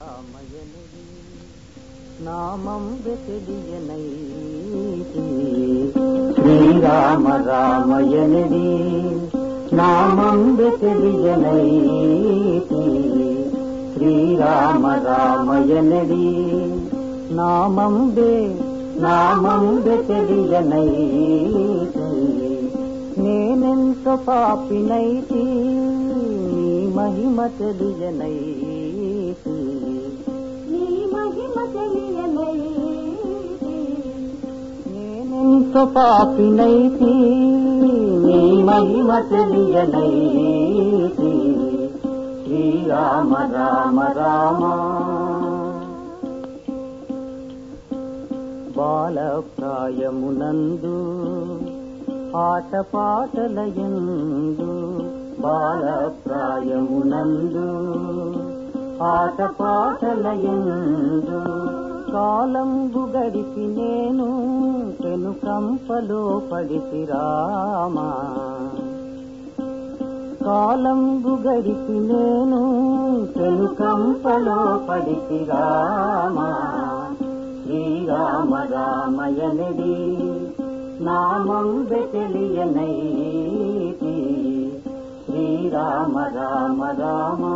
రామయనది నామం వెతడియనైతి శ్రీరామ రామయనది నామం వెతడియనైతి శ్రీరామ రామయనది నామం వే నామం వెతడియనైతి నేనెంత పాపినైతి నీ మహిమ తెలియనైతి నీ మహిమ తెలియనైతి నేనెంత పాపినైతి నీ మహిమ తెలియనైతి శ్రీరామ రామ రామ బాలప్రాయమునందు ఆటపాటలయందు బాలప్రాయమునందు ఆటపాటలయందు కాలంబు గడిపి నేను పెను కంపలో పడిసి రామా కాలంబు గడిపి నేను పెను కంపలో పడిసి రామా శ్రీరామ రామయనడి నామం వెతలియనైతి శ్రీరామ రామ రామ